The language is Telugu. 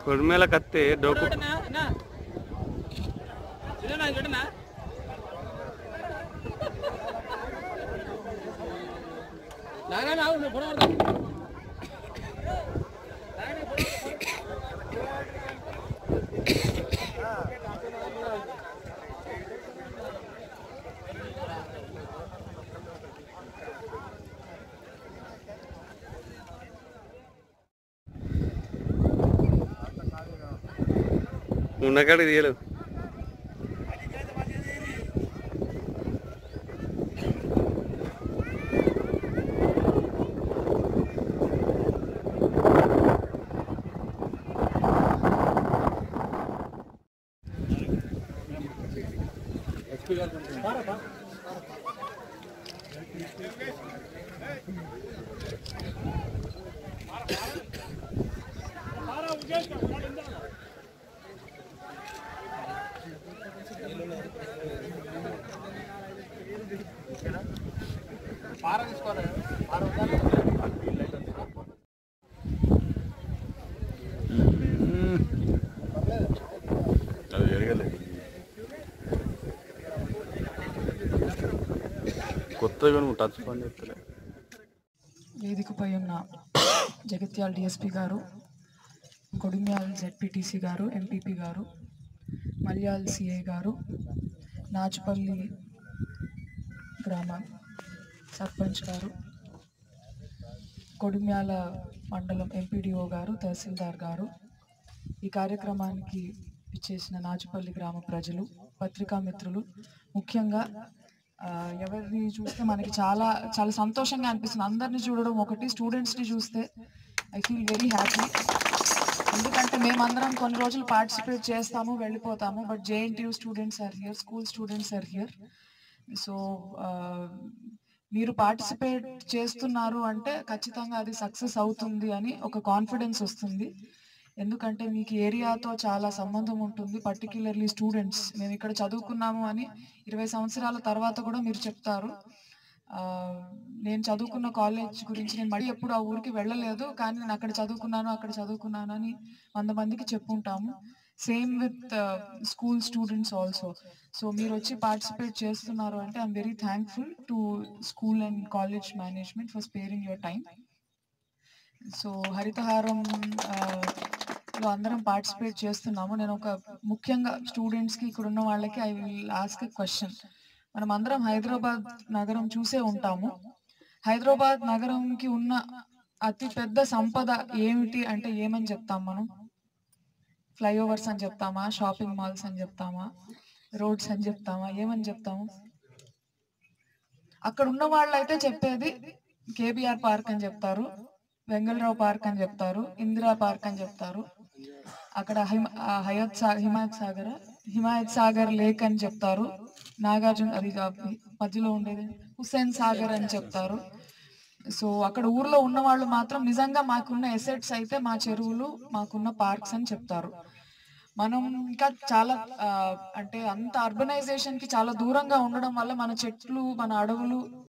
కొడిమేల కత్తి డోకు ఉన్నకాడికి తీయలేవు అది జరగలేదు కొత్తగా నువ్వు టచ్ పని చెప్తలే వేదికపై ఉన్న జగిత్యాల డిఎస్పి గారు కొడిమ్యాల్ జెడ్పీటీసీ గారు ఎంపీపీ గారు మల్యాల్ సిఐ గారు నాచుపల్లి గ్రామ సర్పంచ్ గారు కొడిమ్యాల మండలం ఎంపీడీఓ గారు తహసీల్దార్ గారు ఈ కార్యక్రమానికి ఇచ్చేసిన నాచుపల్లి గ్రామ ప్రజలు పత్రికా మిత్రులు ముఖ్యంగా ఆ, ఎవరిని చూస్తే మనకి చాలా చాలా సంతోషంగా అనిపిస్తుంది అందరిని చూడడం ఒకటి స్టూడెంట్స్ని చూస్తే ఐ ఫీల్ వెరీ హ్యాపీ ఎందుకంటే మేమందరం కొన్ని రోజులు పార్టిసిపేట్ చేస్తాము వెళ్ళిపోతాము but JNTU students are here school students are here so మీరు పార్టిసిపేట్ చేస్తున్నారు అంటే ఖచ్చితంగా అది సక్సెస్ అవుతుంది అని ఒక కాన్ఫిడెన్స్ వస్తుంది ఎందుకంటే మీకు ఏరియాతో చాలా సంబంధం ఉంటుంది పర్టిక్యులర్లీ స్టూడెంట్స్ మేము ఇక్కడ చదువుకున్నాము అని ఇరవై సంవత్సరాల తర్వాత కూడా మీరు చెప్తారు ఆ, నేను చదువుకున్న కాలేజ్ గురించి నేను మళ్ళీ ఎప్పుడు ఆ ఊరికి వెళ్ళలేదు కానీ నేను అక్కడ చదువుకున్నాను అక్కడ చదువుకున్నాను అని వంద మందికి చెప్పుంటాము same with school students also so మీరు వచ్చి పార్టిసిపేట్ చేస్తున్నారు అంటే I'm very thankful to school and college management for sparing your time so Harithaharam ఆ, లో అందరం పార్టిసిపేట్ చేస్తున్నాము నేను ఒక ముఖ్యంగా స్టూడెంట్స్ కి ఇక్కడ ఉన్న వాళ్ళకి ఐ విల్ ఆస్క్ క్వశ్చన్ మనం అందరం హైదరాబాద్ నగరం చూసే ఉంటాము హైదరాబాద్ నగరంకి ఉన్న అతి పెద్ద సంపద ఏమిటి అంటే ఏమని చెప్తాం మనం ఫ్లైఓవర్స్ అని చెప్తామా షాపింగ్ మాల్స్ అని చెప్తామా రోడ్స్ అని చెప్తామా ఏమని చెప్తాము అక్కడ ఉన్న వాళ్ళు అయితే చెప్పేది కేబిఆర్ పార్క్ అని చెప్తారు వెంగళరావు పార్క్ అని చెప్తారు ఇందిరా పార్క్ అని చెప్తారు అక్కడ హిమ ఆ హయత్ సా హిమాయత్ సాగర్ హిమాయత్ సాగర్ లేక్ అని చెప్తారు నాగార్జున అది ఆ మధ్యలో ఉండేది హుస్సేన్ సాగర్ అని చెప్తారు సో అక్కడ ఊర్లో ఉన్న వాళ్ళు మాత్రం నిజంగా మాకున్న ఎసెట్స్ అయితే మా చెరువులు మాకున్న పార్క్స్ అని చెప్తారు మనం ఇంకా చాలా ఆ, అంటే అంత అర్బనైజేషన్ కి చాలా దూరంగా ఉండడం వల్ల మన చెట్లు మన అడవులు